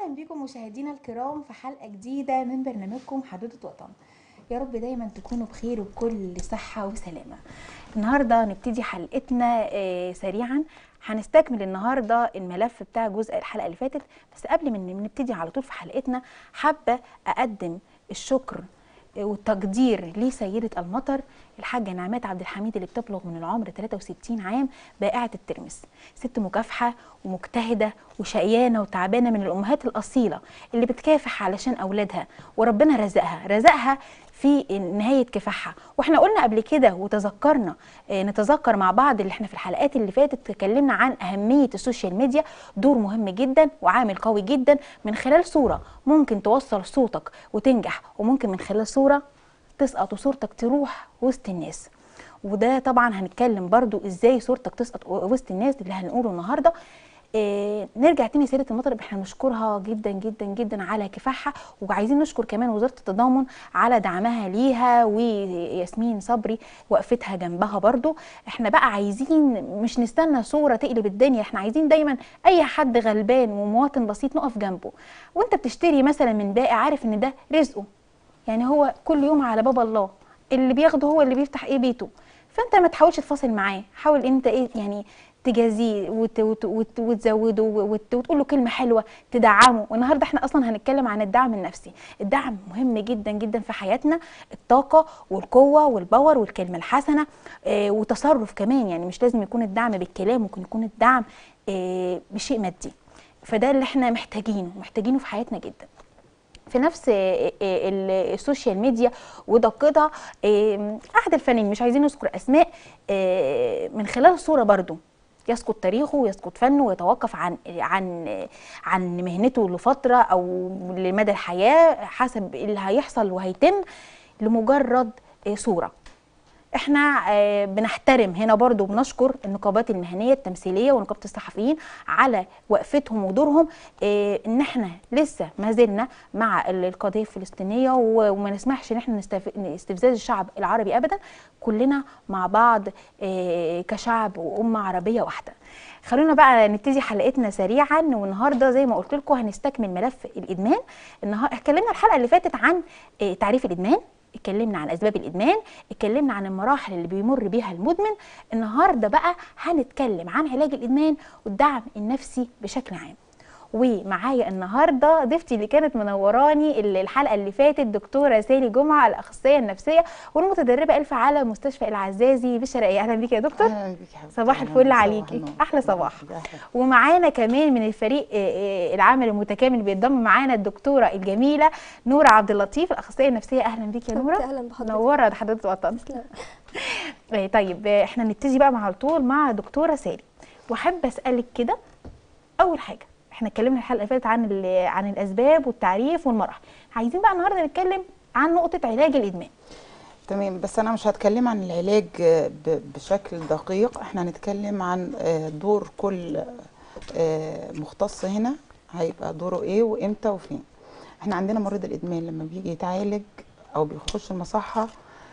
بكم مشاهدينا الكرام في حلقة جديدة من برنامجكم حدودة وطن يا رب دايما تكونوا بخير وبكل صحة وسلامة النهاردة نبتدي حلقتنا آه، سريعا هنستكمل النهاردة الملف بتاع جزء الحلقة اللي فاتت بس قبل ما نبتدي على طول في حلقتنا حابة أقدم الشكر والتقدير لسيدة المطر الحاجة نعمات عبد الحميد اللي بتبلغ من العمر 63 عام بائعة الترمس ست مكافحة ومجتهدة وشقيانة وتعبانة من الأمهات الأصيلة اللي بتكافح علشان أولادها وربنا رزقها رزقها في نهاية كفاحها واحنا قلنا قبل كده وتذكرنا آه، نتذكر مع بعض اللي احنا في الحلقات اللي فاتت اتكلمنا عن أهمية السوشيال ميديا دور مهم جدا وعامل قوي جدا من خلال صورة ممكن توصل صوتك وتنجح وممكن من خلال صورة تسقط وصورتك تروح وسط الناس وده طبعا هنتكلم برضو ازاي صورتك تسقط وسط الناس اللي هنقوله النهارده إيه نرجع تاني سيره المطرب احنا نشكرها جدا جدا جدا على كفاحها وعايزين نشكر كمان وزاره التضامن على دعمها ليها وياسمين صبري وقفتها جنبها برضو احنا بقى عايزين مش نستنى صوره تقلب الدنيا احنا عايزين دايما اي حد غلبان ومواطن بسيط نقف جنبه وانت بتشتري مثلا من بائع عارف ان ده رزقه يعني هو كل يوم على باب الله اللي بياخده هو اللي بيفتح ايه بيته فانت ما تحاولش تفاصل معاه حاول انت ايه يعني تجازيه وت وت وت وتزوده وت وتقول له كلمه حلوه تدعمه والنهارده احنا اصلا هنتكلم عن الدعم النفسي الدعم مهم جدا جدا في حياتنا الطاقه والقوه والباور والكلمه الحسنه آه وتصرف كمان يعني مش لازم يكون الدعم بالكلام ممكن يكون الدعم آه بشيء مادي فده اللي احنا محتاجينه محتاجينه في حياتنا جدا في نفس السوشيال ميديا ودقتها احد الفنانين مش عايزين نذكر اسماء من خلال صوره برضو يسقط تاريخه ويسقط فنه ويتوقف عن عن عن مهنته لفتره او لمدى الحياه حسب اللي هيحصل وهيتم لمجرد صوره احنا آه، بنحترم هنا برضو بنشكر النقابات المهنيه التمثيليه ونقابه الصحفيين على وقفتهم ودورهم آه، ان احنا لسه ما زلنا مع القضيه الفلسطينيه و- وما نسمحش ان احنا نستف- استفزاز الشعب العربي ابدا كلنا مع بعض آه، كشعب وامه عربيه واحده خلونا بقى نبتدي حلقتنا سريعا والنهارده زي ما قلت لكم هنستكمل ملف الادمان النهارده اتكلمنا الحلقه اللي فاتت عن آه، تعريف الادمان اتكلمنا عن اسباب الادمان اتكلمنا عن المراحل اللي بيمر بيها المدمن النهارده بقى هنتكلم عن علاج الادمان والدعم النفسي بشكل عام ومعايا النهارده ضيفتي اللي كانت منوراني ال- الحلقه اللي فاتت دكتوره سالي جمعه الاخصائيه النفسيه والمتدربه الف على مستشفى العزازي بالشرقيه اهلا بيك يا دكتور اهلا بيك يا حبيبتي صباح أهلاً الفل بيك. عليكي. النور. أحلى صباح. أهلاً. ومعانا كمان من الفريق آه، آه، العمل المتكامل بيتضم معانا الدكتوره الجميله نوره عبد اللطيف الاخصائيه النفسيه اهلا بيك يا نوره اهلا بحضرتك نوره ده حضرتك وطن تسلم. آه، طيب آه، احنا نبتدي بقى مع طول مع دكتوره سالي واحب اسالك كده اول حاجه احنا اتكلمنا الحلقه اللي فاتت عن ال- عن الاسباب والتعريف والمراحل عايزين بقى النهارده نتكلم عن نقطه علاج الادمان تمام بس انا مش هتكلم عن العلاج آه، ب- بشكل دقيق احنا هنتكلم عن آه، دور كل آه، مختص هنا هيبقى دوره ايه وامتى وفين احنا عندنا مريض الادمان لما بيجي يتعالج او بيخش المصحه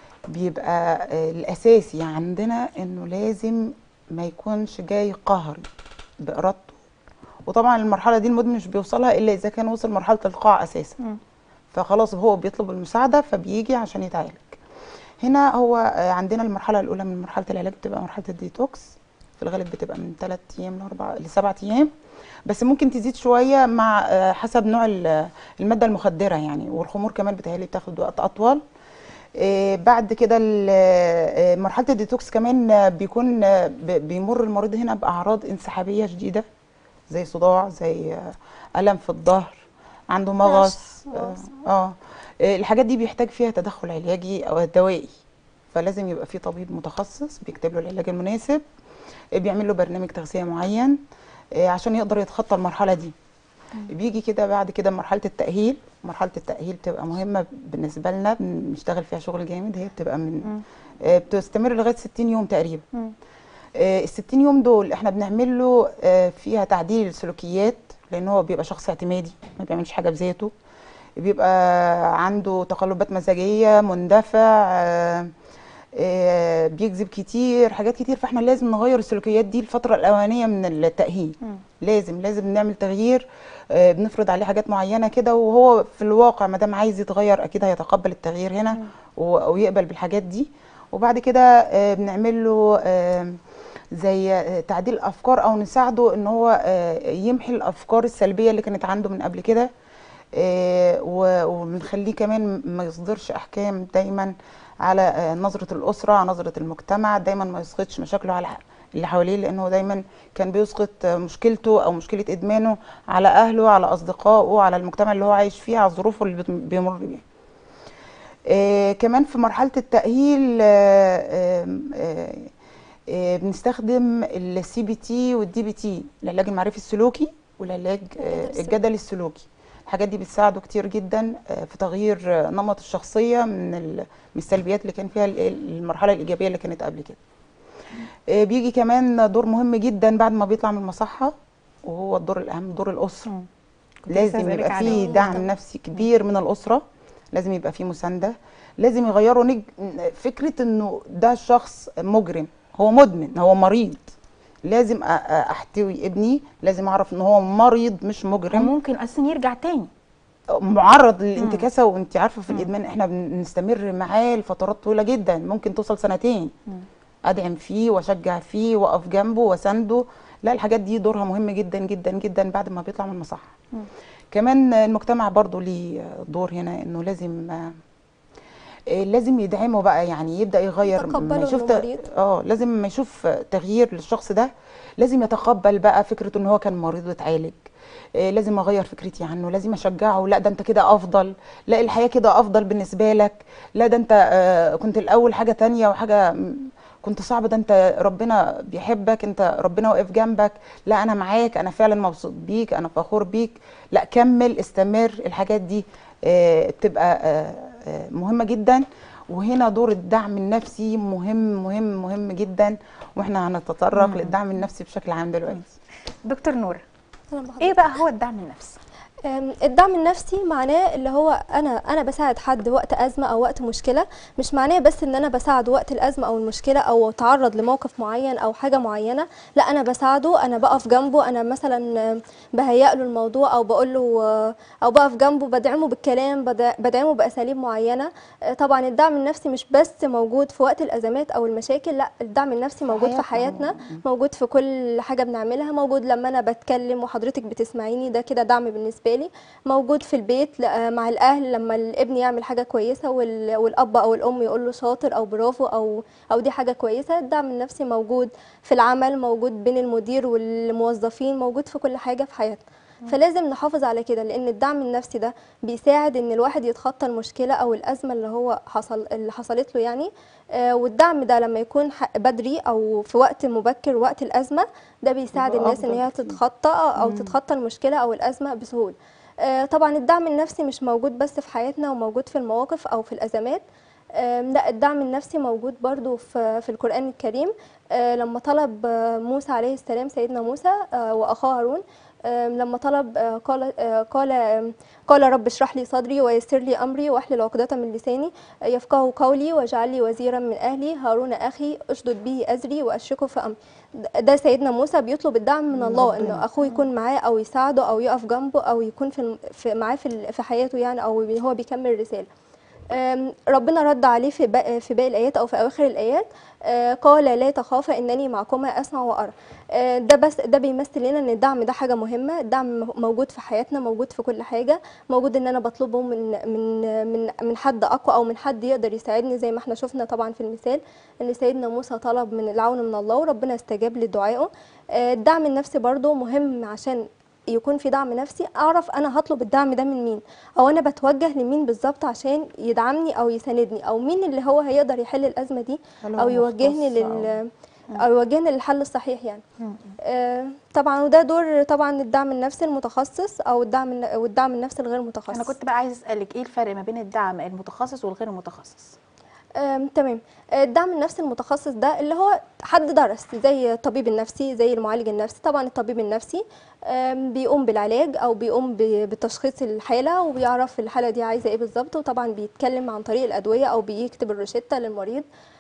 بيبقى آه، الاساسي عندنا انه لازم ما يكونش جاي قهري بارادته وطبعا المرحله دي المدمن مش بيوصلها الا اذا كان وصل مرحله القاع اساسا مم. فخلاص هو بيطلب المساعده فبيجي عشان يتعالج هنا هو آه، عندنا المرحله الاولى من مرحله العلاج بتبقى مرحله الديتوكس في الغالب بتبقى من 3 ايام لاربع لسبع ايام بس ممكن تزيد شويه مع آه، حسب نوع ال- الماده المخدره يعني والخمور كمان بتهيألي بتاخد وقت اطول آه، بعد كده ال- آه، مرحله الديتوكس كمان آه، بيكون آه، ب- بيمر المريض هنا باعراض انسحابيه شديده زي صداع زي آه، الم في الظهر عنده مغص نشف، اه مغص. آه. آه، الحاجات دي بيحتاج فيها تدخل علاجي او دوائي فلازم يبقى في طبيب متخصص بيكتب له العلاج المناسب آه، بيعمل له برنامج تغذيه معين آه، عشان يقدر يتخطى المرحله دي بيجي كده بعد كده مرحله التاهيل مرحله التاهيل بتبقى مهمه بالنسبه لنا بنشتغل فيها شغل جامد هي بتبقى من مم. آه، بتستمر لغايه 60 يوم تقريبا مم. ال 60 يوم دول احنا بنعمل له آه، فيها تعديل السلوكيات لان هو بيبقى شخص اعتمادي ما بيعملش حاجه بذاته بيبقى عنده تقلبات مزاجيه مندفع آه، آه، بيكذب كتير حاجات كتير فاحنا لازم نغير السلوكيات دي الفتره الاولانيه من التاهيل مم. لازم لازم نعمل تغيير آه، بنفرض عليه حاجات معينه كده وهو في الواقع ما دام عايز يتغير اكيد هيتقبل التغيير هنا و- ويقبل بالحاجات دي وبعد كده آه، بنعمل له آه، زي آه، تعديل افكار او نساعده ان هو آه، يمحي الافكار السلبيه اللي كانت عنده من قبل كده آه، و- وبنخليه كمان ما يصدرش احكام دايما على آه، نظره الاسره على نظره المجتمع دايما ما يسقطش مشاكله على اللي حواليه لانه دايما كان بيسقط آه، مشكلته او مشكله ادمانه على اهله على اصدقائه على المجتمع اللي هو عايش فيه على الظروف اللي بت- بيمر بيها آه، كمان في مرحلة التأهيل آه، آم، آه، آه، بنستخدم السي بي تي والدي بي تي العلاج المعرفي السلوكي والعلاج آه، السلوكي. الجدل السلوكي الحاجات دي بتساعده كتير جدا آه، في تغيير آه، نمط الشخصية من ال- من السلبيات اللي كان فيها ال- المرحلة الإيجابية اللي كانت قبل كده آه، بيجي كمان دور مهم جدا بعد ما بيطلع من المصحة وهو الدور الأهم دور الأسرة مم. كنت لسه لازم هسألك يبقى عليه. فيه دعم نفسي كبير من الأسرة لازم يبقى فيه مساندة لازم يغيروا نج... فكرة انه ده شخص مجرم هو مدمن هو مريض لازم أ- أ- احتوي ابني لازم اعرف ان هو مريض مش مجرم وممكن اصلا يرجع تاني معرض للانتكاسه وانت عارفه في الادمان احنا بنستمر معاه لفترات طويله جدا ممكن توصل سنتين ادعم فيه واشجع فيه واقف جنبه واسنده لا الحاجات دي دورها مهم جدا جدا جدا بعد ما بيطلع من المصحه كمان المجتمع برضو ليه دور هنا انه لازم آه، لازم يدعمه بقى يعني يبدا يغير يتقبله ما يشوف إنه ت- مريض. اه لازم ما يشوف تغيير للشخص ده لازم يتقبل بقى فكره ان هو كان مريض واتعالج آه، لازم اغير فكرتي عنه لازم اشجعه لا ده انت كده افضل لا الحياه كده افضل بالنسبه لك لا ده انت آه، كنت الاول حاجه تانية وحاجه م- كنت صعب ده انت ربنا بيحبك انت ربنا واقف جنبك لا انا معاك انا فعلا مبسوط بيك انا فخور بيك لا كمل استمر الحاجات دي آه، بتبقى آه، آه، مهمه جدا وهنا دور الدعم النفسي مهم مهم مهم جدا واحنا هنتطرق للدعم النفسي بشكل عام دلوقتي دكتور نور أهلاً بحضرتك. ايه بقى هو الدعم النفسي أم، الدعم النفسي معناه اللي هو انا انا بساعد حد وقت ازمه او وقت مشكله مش معناه بس ان انا بساعده وقت الازمه او المشكله او تعرض لموقف معين او حاجه معينه لا انا بساعده انا بقف جنبه انا مثلا أم، بهيئ له الموضوع او بقول له آه، او بقف جنبه بدعمه بالكلام بدع- بدعمه باساليب معينه آه، طبعا الدعم النفسي مش بس موجود في وقت الازمات او المشاكل لا الدعم النفسي موجود في حياتنا. حياتنا موجود في كل حاجه بنعملها موجود لما انا بتكلم وحضرتك بتسمعيني ده كده دعم بالنسبه لي موجود في البيت ل- مع الاهل لما الابن يعمل حاجه كويسه وال- والاب او الام يقول له شاطر او برافو او او دي حاجه كويسه الدعم النفسي موجود في العمل موجود بين المدير والموظفين موجود في كل حاجه في حياتنا فلازم نحافظ على كده لان الدعم النفسي ده بيساعد ان الواحد يتخطى المشكله او الازمه اللي هو حصل اللي حصلت له يعني آه، والدعم ده لما يكون ح- بدري او في وقت مبكر وقت الازمه ده بيساعد يبقى الناس ان أفضل هي بكتير. تتخطى او تتخطى المشكله او الازمه بسهوله آه، طبعا الدعم النفسي مش موجود بس في حياتنا وموجود في المواقف او في الازمات آم، لا الدعم النفسي موجود برضو في في القرآن الكريم آه، لما طلب آه، موسى عليه السلام سيدنا موسى آه، وأخاه هارون آم، لما طلب آه، قال آه، قال آم، قال رب اشرح لي صدري ويسر لي أمري واحلل عقدة من لساني آه، يفقهوا قولي واجعل لي وزيرا من أهلي هارون أخي اشدد به أزري وأشركه في أمري ده- ده سيدنا موسى بيطلب الدعم من من الله ربنا. انه اخوه يكون معاه او يساعده او يقف جنبه او يكون في الم- في معاه في ال- في حياته يعني او هو بيكمل الرساله أم، ربنا رد عليه في باقي في باقي الايات او في اواخر الايات آه، قال لا تخافا انني معكما اسمع وارى آه، ده بس ده بيمثل لنا ان الدعم ده حاجه مهمه الدعم موجود في حياتنا موجود في كل حاجه موجود ان انا بطلبه من من من من حد اقوى او من حد يقدر يساعدني زي ما احنا شفنا طبعا في المثال ان سيدنا موسى طلب من العون من الله وربنا استجاب لدعائه آه، الدعم النفسي برضو مهم عشان يكون في دعم نفسي اعرف انا هطلب الدعم ده من مين او انا بتوجه لمين بالظبط عشان يدعمني او يساندني او مين اللي هو هيقدر يحل الازمه دي هل هو او يوجهني مختص لل او يوجهني للحل الصحيح يعني آه، طبعا وده دور طبعا الدعم النفسي المتخصص او الدعم الن- والدعم النفسي الغير متخصص انا كنت بقى عايز اسالك ايه الفرق ما بين الدعم المتخصص والغير المتخصص آم، تمام آه، الدعم النفسي المتخصص ده اللي هو حد درس زي الطبيب النفسي زي المعالج النفسي طبعا الطبيب النفسي آم، بيقوم بالعلاج او بيقوم ب- بتشخيص الحاله وبيعرف الحاله دي عايزه ايه بالظبط وطبعا بيتكلم عن طريق الادويه او بيكتب الروشته للمريض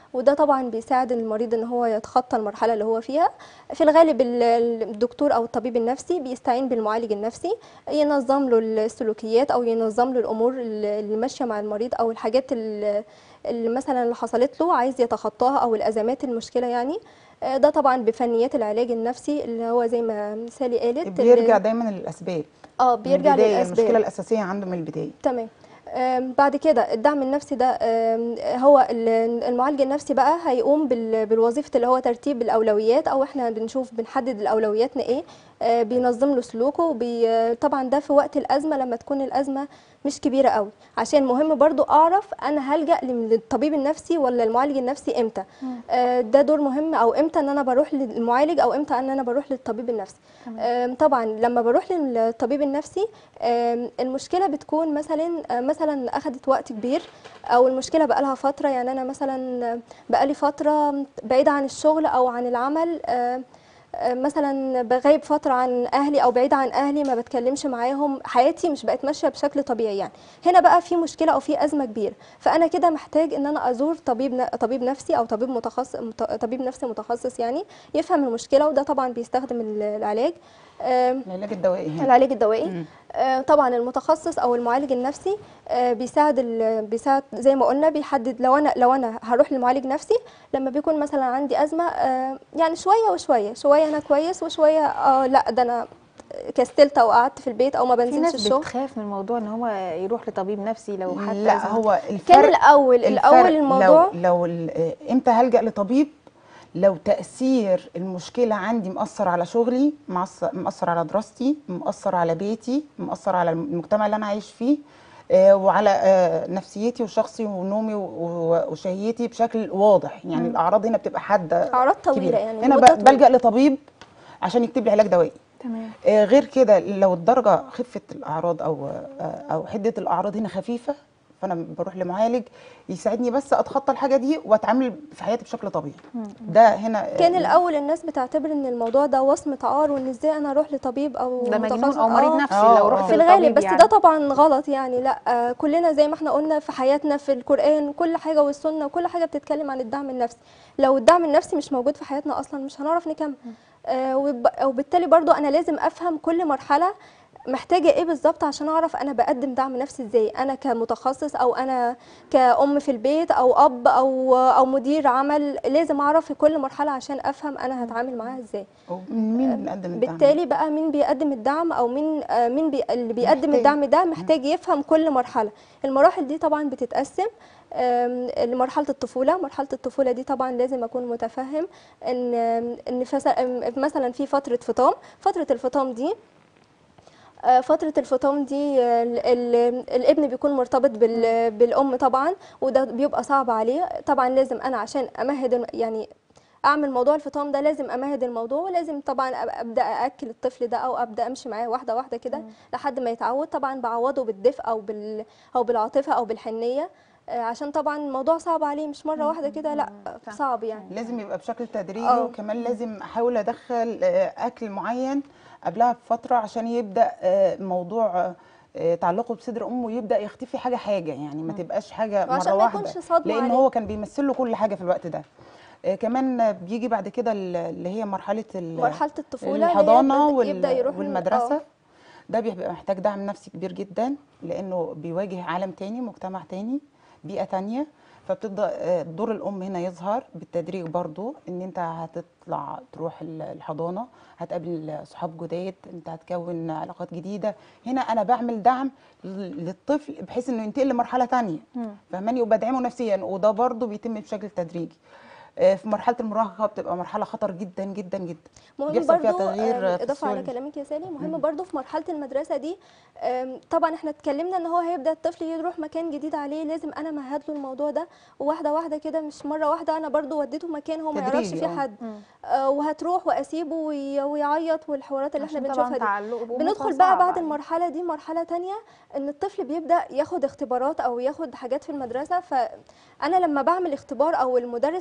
وده طبعا بيساعد المريض ان هو يتخطى المرحله اللي هو فيها في الغالب ال- ال- الدكتور او الطبيب النفسي بيستعين بالمعالج النفسي ينظم له السلوكيات او ينظم له الامور اللي اللي ماشيه مع المريض او الحاجات اللي اللي مثلا اللي حصلت له عايز يتخطاها او الازمات المشكله يعني آه، ده طبعا بفنيات العلاج النفسي اللي هو زي ما سالي قالت بيرجع اللي- دايما للاسباب اه من بيرجع البداية، للاسباب المشكله الاساسيه عنده من البدايه تمام آم، بعد كده الدعم النفسي ده آم، هو ال- المعالج النفسي بقى هيقوم بال- بالوظيفه اللي هو ترتيب الاولويات او احنا بنشوف بنحدد الاولوياتنا ايه آه، بينظم له سلوكه وبي آه، طبعا ده في وقت الازمه لما تكون الازمه مش كبيره قوي عشان مهم برضو اعرف انا هلجا للطبيب النفسي ولا المعالج النفسي امتى آه، ده دور مهم او امتى ان انا بروح للمعالج او امتى ان انا بروح للطبيب النفسي آم، طبعا لما بروح للطبيب النفسي آم، المشكله بتكون مثلا آه، مثلا اخذت وقت كبير او المشكله بقى لها فتره يعني انا مثلا بقى لي فتره بعيده عن الشغل او عن العمل آه، آه، مثلا بغيب فتره عن اهلي او بعيده عن اهلي ما بتكلمش معاهم حياتي مش بقت ماشيه بشكل طبيعي يعني هنا بقى في مشكله او في ازمه كبيره فانا كده محتاج ان انا ازور طبيب ن- طبيب نفسي او طبيب متخصص مت- طبيب نفسي متخصص يعني يفهم المشكله وده طبعا بيستخدم ال- العلاج آم، العلاج الدوائي هنا العلاج الدوائي مم. آه، طبعا المتخصص او المعالج النفسي آه، بيساعد ال- بيساعد زي ما قلنا بيحدد لو انا لو انا هروح لمعالج نفسي لما بيكون مثلا عندي ازمه آه، يعني شويه وشويه شويه انا كويس وشويه اه لا ده انا كسلت او قعدت في البيت او ما في بنزلش ناس الشغل بتخاف من موضوع ان هو يروح لطبيب نفسي لو حتى لا إذا- هو كان الفرق الاول الاول الفرق الموضوع لو لو ال- آه، امتى هلجأ لطبيب لو تأثير المشكلة عندي مأثر على شغلي مأثر, مأثر على دراستي مأثر على بيتي مأثر على المجتمع اللي أنا عايش فيه آه، وعلى آه، نفسيتي وشخصي ونومي و- و- وشهيتي بشكل واضح يعني الأعراض هنا بتبقى حادة اعراض طويله كبيرة. يعني هنا لمدة ب- بلجأ لطبيب عشان يكتب لي علاج دوائي تمام آه، غير كده لو الدرجه خفه الاعراض او آه، او حده الاعراض هنا خفيفه فانا بروح لمعالج يساعدني بس اتخطى الحاجه دي واتعامل في حياتي بشكل طبيعي ده هنا آه، كان الاول الناس بتعتبر ان الموضوع ده وصمه عار وان ازاي انا اروح لطبيب او ده مجنون متخصص او مريض آه. نفسي آه، لو آه. رحت في الغالب للطبيب بس يعني. ده طبعا غلط يعني لا آه، كلنا زي ما احنا قلنا في حياتنا في القرآن كل حاجة والسنة وكل حاجة بتتكلم عن الدعم النفسي لو الدعم النفسي مش موجود في حياتنا اصلا مش هنعرف نكمل آه، وب- وبالتالي برضو انا لازم افهم كل مرحلة محتاجة ايه بالظبط عشان اعرف انا بقدم دعم نفسي ازاي انا كمتخصص او انا كأم في البيت او اب او او مدير عمل لازم اعرف في كل مرحلة عشان افهم انا هتعامل معاها ازاي من مين بنقدم الدعم بالتالي بقى مين بيقدم الدعم او مين آه، مين بي اللي بيقدم محتاج. الدعم ده محتاج يفهم كل مرحله المراحل دي طبعا بتتقسم آم، لمرحله الطفوله مرحله الطفوله دي طبعا لازم اكون متفهم ان ان فس- آم، مثلا في فتره فطام فتره الفطام دي آه، فترة الفطام دي آه، ال- ال- الابن بيكون مرتبط بال- بالأم طبعا وده بيبقى صعب عليه طبعا لازم أنا عشان أمهد الم- يعني أعمل موضوع الفطام ده لازم أمهد الموضوع ولازم طبعا أب- أبدأ أأكل الطفل ده أو أبدأ أمشي معاه واحدة واحدة كده لحد ما يتعود طبعا بعوضه بالدفء أو بال أو بالعاطفة أو بالحنية آه، عشان طبعا الموضوع صعب عليه مش مرة واحدة كده لا صح. صعب يعني لازم يبقى بشكل تدريجي آه. وكمان لازم احاول ادخل آه، اكل معين قبلها بفتره عشان يبدا آه، موضوع آه، تعلقه بصدر امه يبدا يختفي حاجه حاجه يعني ما تبقاش حاجه وعشان مره ما واحده يكونش صدمة لان عليه. هو كان بيمثل له كل حاجه في الوقت ده آه، كمان آه، بيجي بعد كده ال- اللي هي مرحله ال- مرحلة الطفولة اللي هي الحضانه بد- وال- يبدأ يروح ال- والمدرسه آه. ده بيبقى محتاج دعم نفسي كبير جدا لانه بيواجه عالم تاني مجتمع تاني بيئه تانية فبتبدا آه، دور الام هنا يظهر بالتدريج برضو ان انت هتطلع تروح ال- الحضانه هتقابل صحاب جداد انت هتكون علاقات جديده هنا انا بعمل دعم لل- للطفل بحيث انه ينتقل لمرحله تانية فهماني وبدعمه نفسيا وده برضو بيتم بشكل تدريجي آه، في مرحله المراهقه بتبقى مرحله خطر جدا جدا جدا مهم بيحصل فيها برضو تغيير آه، اضافه على فسيولوجي. كلامك يا سالي مهم برضو في مرحله المدرسه دي آم، طبعا احنا اتكلمنا ان هو هيبدا الطفل يروح مكان جديد عليه لازم انا مهد له الموضوع ده وواحده واحده كده مش مره واحده انا برضو وديته مكان هو ما يعرفش تدريجي، فيه آه. حد آه، وهتروح واسيبه وي- ويعيط والحوارات اللي احنا عشان طبعاً بنشوفها دي تعلقه بأمه بندخل فصعب بقى بعد عليه. المرحله دي مرحله تانية ان الطفل بيبدا ياخد اختبارات او ياخد حاجات في المدرسه فانا لما بعمل اختبار او المدرس لما بيعمل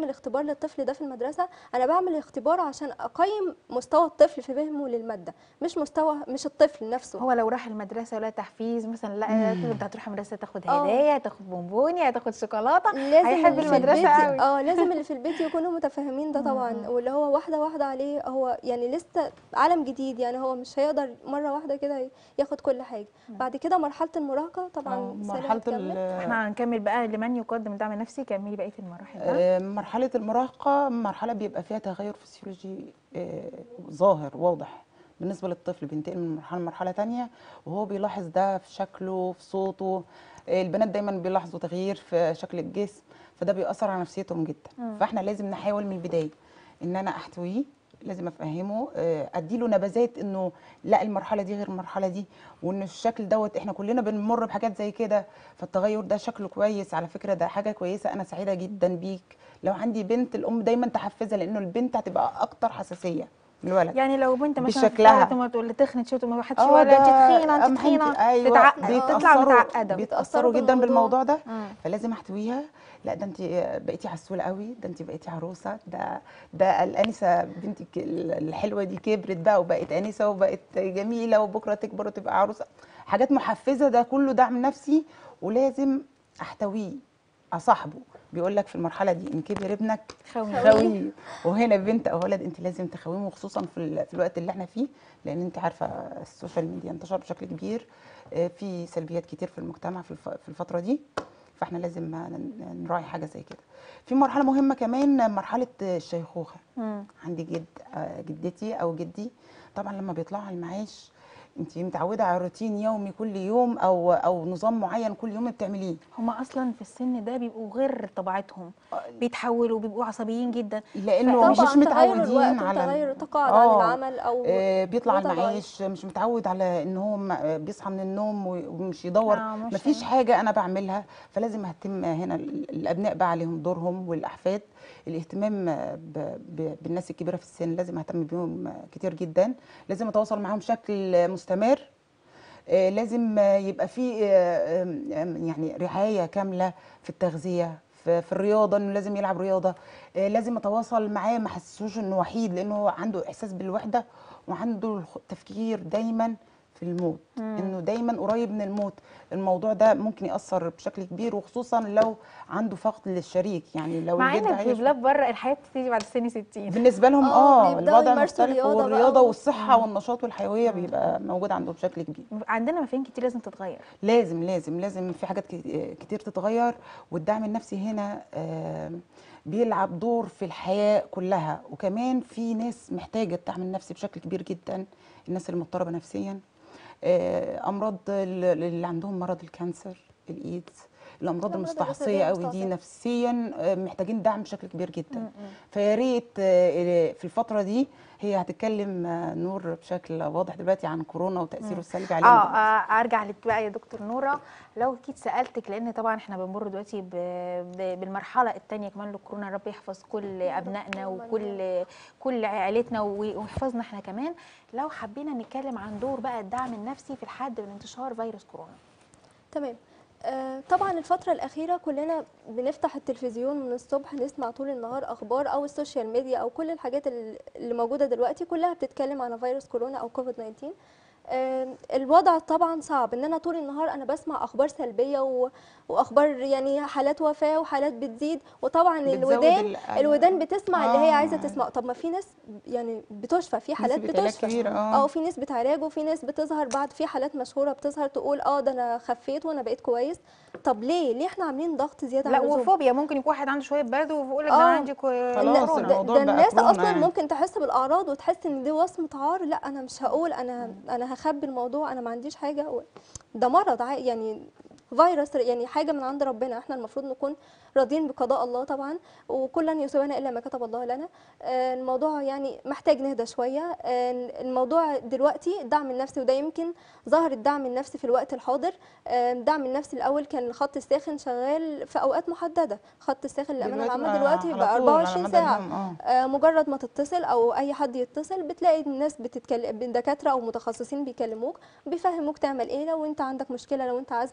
بنعمل اختبار للطفل ده في المدرسه انا بعمل اختبار عشان اقيم مستوى الطفل في فهمه للماده مش مستوى مش الطفل نفسه هو لو راح المدرسه ولا تحفيز مثلا لا مم. انت هتروح المدرسه تاخد آه. هدايا تاخد بونبوني هتاخد شوكولاته لازم هيحب اللي في المدرسة البيت قوي. اه لازم اللي في البيت يكونوا متفاهمين ده طبعا مم. واللي هو واحده واحده عليه هو يعني لسه عالم جديد يعني هو مش هيقدر مره واحده كده ياخد كل حاجه بعد كده مرحله المراهقه طبعا آه، سلام مرحله تكمل. ال- احنا هنكمل بقى لمن يقدم الدعم النفسي كملي بقيه المراحل بقى آه، مرحلة المراهقة مرحلة بيبقى فيها تغير فسيولوجي آه، ظاهر واضح بالنسبة للطفل بينتقل من مرحلة لمرحلة تانية وهو بيلاحظ ده في شكله في صوته آه، البنات دايما بيلاحظوا تغيير في شكل الجسم فده بيأثر على نفسيتهم جدا مم. فاحنا لازم نحاول من البداية ان انا احتويه لازم افهمه آه، اديله نبذات انه لا المرحله دي غير المرحله دي وان الشكل دوت احنا كلنا بنمر بحاجات زي كده فالتغير ده شكله كويس على فكره ده حاجه كويسه انا سعيده جدا بيك لو عندي بنت الام دايما تحفزها لانه البنت هتبقى اكتر حساسيه من الولد يعني لو بنت مثلا بشكلها. ما تقول لي تخنت شويه ما حدش آه، ولا ده انت تخينه أم انت حنتي، تخينه أيوة، تتعقد تطلع بيتأثروا- متعقده بيتاثروا جدا بالموضوع. بالموضوع ده مم. فلازم احتويها لا ده انت بقيتي عسوله قوي ده انت بقيتي عروسه ده ده الانسه بنتك الحلوه دي كبرت بقى وبقت انسه وبقت جميله وبكره تكبر وتبقى عروسه حاجات محفزه ده كله دعم نفسي ولازم احتويه اصاحبه بيقول لك في المرحله دي ان كبر ابنك خوي خويه وهنا بنت او ولد انت لازم تخويهم خصوصا في, ال- في الوقت اللي احنا فيه لان انت عارفه السوشيال ميديا انتشر بشكل كبير آه، في سلبيات كتير في المجتمع في الف- في الفتره دي فاحنا لازم ن- نراعي حاجه زي كده في مرحله مهمه كمان مرحله الشيخوخه مم. عندي جد آه، جدتي او جدي طبعا لما بيطلعوا على المعاش انت متعوده على روتين يومي كل يوم او او نظام معين كل يوم بتعمليه هما اصلا في السن ده بيبقوا غير طبيعتهم بيتحولوا بيبقوا عصبيين جدا لانه مش طبعا تغير متعودين الوقت على وتغير تقاعد آه. عن العمل او آه، بيطلع وضع المعاش مش متعود على ان هو م- آه، بيصحى من النوم و- ومش يدور آه، مش مفيش حاجه انا بعملها فلازم اهتم هنا ال- الابناء بقى عليهم دورهم والاحفاد الاهتمام آه، ب- ب- بالناس الكبيره في السن لازم اهتم بيهم آه، كتير جدا لازم اتواصل معاهم بشكل آه، مستمر آه، لازم آه، يبقى في آه، آم، آم، يعني رعايه كامله في التغذيه في في الرياضه انه لازم يلعب رياضه آه، لازم اتواصل معاه ما احسسوش انه وحيد لانه هو عنده احساس بالوحده وعنده الخ- تفكير دايما في الموت مم. انه دايما قريب من الموت الموضوع ده ممكن ياثر بشكل كبير وخصوصا لو عنده فقد للشريك يعني لو مع الجد انك في عايش بلاد بره الحياه بتيجي بعد سن 60 بالنسبه لهم آه، اه بيبدأوا الوضع يمارسوا مختلف رياضة بقى والرياضه و- والصحه والنشاط والحيويه بيبقى موجود عندهم بشكل كبير عندنا مفاهيم كتير لازم تتغير لازم لازم لازم في حاجات كت- كتير تتغير والدعم النفسي هنا آم، بيلعب دور في الحياة كلها وكمان في ناس محتاجة الدعم النفسي بشكل كبير جدا الناس المضطربة نفسيا آه، أمراض ال- اللي عندهم مرض الكانسر الإيدز الأمراض الأمراض المستعصية الجسدية قوي دي المستعصية. نفسيا آه، محتاجين دعم بشكل كبير جدا م- م. فيا ريت آه، في الفترة دي هي هتتكلم آه، نور بشكل واضح دلوقتي عن كورونا وتأثيره السلبي علينا اه دلوقتي. آه، ارجع لك بقى يا دكتور نوره لو اكيد سالتك لان طبعا احنا بنمر دلوقتي ب- ب- بالمرحله الثانيه كمان للكورونا رب يحفظ كل ابنائنا اللهم وكل كل عائلتنا وي- ويحفظنا احنا كمان لو حبينا نتكلم عن دور بقى الدعم النفسي في الحد من انتشار فيروس كورونا تمام آه، طبعا الفترة الأخيرة كلنا بنفتح التلفزيون من الصبح نسمع طول النهار أخبار أو السوشيال ميديا أو كل الحاجات ال- اللي موجودة دلوقتي كلها بتتكلم عن فيروس كورونا أو كوفيد 19 آه، الوضع طبعا صعب ان انا طول النهار انا بسمع اخبار سلبيه و... واخبار يعني حالات وفاه وحالات بتزيد وطبعا بتزود الودان ال- الودان بتسمع اللي هي آه. عايزه تسمع طب ما في ناس يعني بتشفى في حالات نسبة علاج بتشفى كبيرة، آه. اه في نسبه علاج وفي ناس بتظهر بعد في حالات مشهوره بتظهر تقول اه ده انا خفيت وانا بقيت كويس طب ليه ليه احنا عاملين ضغط زياده لا عن اللزوم وفوبيا ممكن يكون واحد عنده شويه برد ويقول لك ده آه. انا عندي كو- خلاص، كورونا. ده, الموضوع ده بقى الناس كورونا اصلا يعني. ممكن تحس بالاعراض وتحس ان دي وصمه عار لا انا مش هقول انا انا هخبي الموضوع انا ما عنديش حاجه و- ده مرض عا- يعني فيروس يعني حاجه من عند ربنا احنا المفروض نكون راضيين بقضاء الله طبعا وكل لن يصيبنا الا ما كتب الله لنا آه، الموضوع يعني محتاج نهدى شويه آه، الموضوع دلوقتي الدعم النفسي وده يمكن ظهر الدعم النفسي في الوقت الحاضر آه، الدعم النفسي الاول كان الخط الساخن شغال في اوقات محدده خط الساخن للامانه دلوقتي العامه بقى دلوقتي على بقى طول، على 24 مدى ساعه اليوم، آه. آه، مجرد ما تتصل او اي حد يتصل بتلاقي الناس بتتكلم دكاتره او متخصصين بيكلموك بيفهموك تعمل ايه لو انت عندك مشكله لو انت عازمه عندك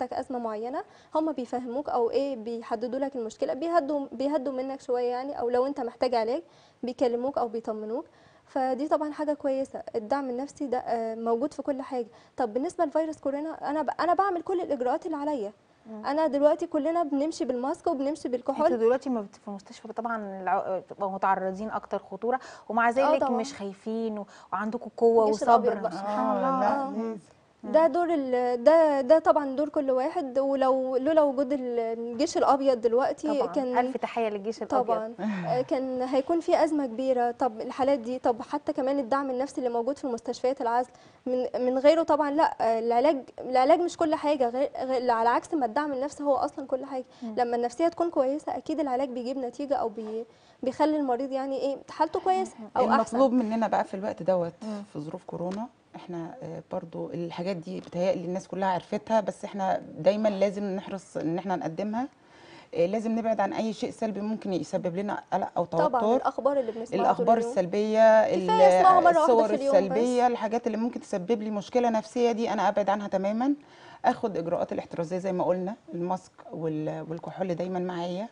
عندك ازمه معينه هم بيفهموك او ايه بيحددوا لك المشكله بيهدوا بيهدوا منك شويه يعني او لو انت محتاج علاج بيكلموك او بيطمنوك فدي طبعا حاجه كويسه الدعم النفسي ده آه، موجود في كل حاجه طب بالنسبه لفيروس كورونا انا ب... انا بعمل كل الاجراءات اللي عليا انا دلوقتي كلنا بنمشي بالماسك وبنمشي انتوا بالكحول دلوقتي ما بت- في المستشفى طبعا الع- بتبقوا متعرضين اكتر خطوره ومع ذلك طبعا. مش خايفين و... وعندكم قوه الجيش وصبر الأبيض بقى. سبحان الله لا آه. لازم ده دور ال... ده ده طبعا دور كل واحد ولو لولا وجود ال- الجيش الابيض دلوقتي طبعا كان الف تحيه للجيش الابيض طبعا آه، كان هيكون في ازمه كبيره طب الحالات دي طب حتى كمان الدعم النفسي اللي موجود في مستشفيات العزل من من غيره طبعا لا آه، العلاج العلاج مش كل حاجه غير, غير على عكس ما الدعم النفسي هو اصلا كل حاجه لما النفسيه تكون كويسه اكيد العلاج بيجيب نتيجه او بي بيخلي المريض يعني ايه حالته كويسه او احسن المطلوب مننا بقى في الوقت دوت في ظروف كورونا احنا آه، برضو الحاجات دي بتهيألي الناس كلها عرفتها بس احنا دايما لازم نحرص ان احنا نقدمها آه، لازم نبعد عن اي شيء سلبي ممكن يسبب لنا قلق او طبعا توتر الاخبار اللي بنسمعها طول الاخبار اليوم. السلبيه كفاية أسمعها مرة واحدة الصور في اليوم بس. السلبيه الحاجات اللي ممكن تسبب لي مشكله نفسيه دي انا ابعد عنها تماما اخد اجراءات الاحترازيه زي ما قلنا الماسك وال- والكحول دايما معايا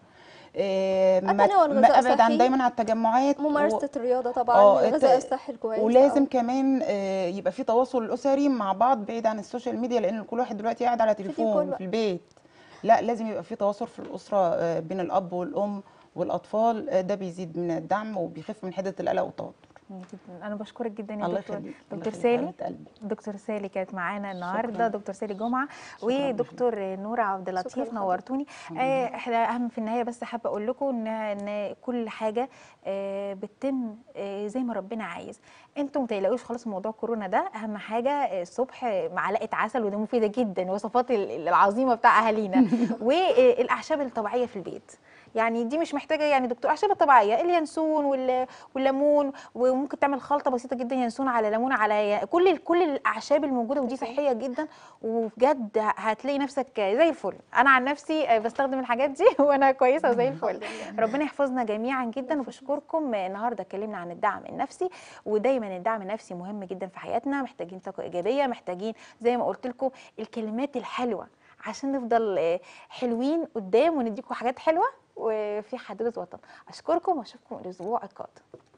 آه، ما أتناول ما غذاء ابعد عن صحي. دايما عن التجمعات و- ممارسه الرياضه طبعا اه الغذاء الت- الصحي الكويس ولازم آه. كمان آه، يبقى في تواصل اسري مع بعض بعيد عن السوشيال ميديا لان كل واحد دلوقتي قاعد على تليفون تليفون بقى. في البيت لا لازم يبقى في تواصل في الاسره آه، بين الاب والام والاطفال آه، ده بيزيد من الدعم وبيخف من حده القلق والتوتر جدا انا بشكرك جدا يا الله دكتور يخليك الله دكتور يخليك، سالي حبيبة قلبي. دكتور سالي كانت معانا النهارده شكراً. دكتور سالي جمعه شكراً ودكتور نور عبد شكراً اللطيف لحضرتك. نورتوني آه، احنا اهم في النهايه بس حابه اقول لكم ان ان كل حاجه آه، بتتم آه، زي ما ربنا عايز انتوا ما تقلقوش خالص من موضوع كورونا ده اهم حاجه آه، الصبح معلقه عسل ودي مفيده جدا وصفات ال- العظيمه بتاع اهالينا والاعشاب الطبيعيه في البيت يعني دي مش محتاجه يعني دكتور اعشاب طبيعيه اليانسون وال- والليمون وممكن تعمل خلطه بسيطه جدا ينسون على ليمون على كل كل الاعشاب الموجوده ودي صحيه جدا وبجد هتلاقي نفسك زي الفل انا عن نفسي بستخدم الحاجات دي وانا كويسه وزي الفل ربنا يحفظنا جميعا جدا وبشكركم النهارده اتكلمنا عن الدعم النفسي ودايما الدعم النفسي مهم جدا في حياتنا محتاجين طاقه ايجابيه محتاجين زي ما قلت لكم الكلمات الحلوه عشان نفضل آه، حلوين قدام ونديكم حاجات حلوه وفي حدوته وطن اشكركم واشوفكم الاسبوع القادم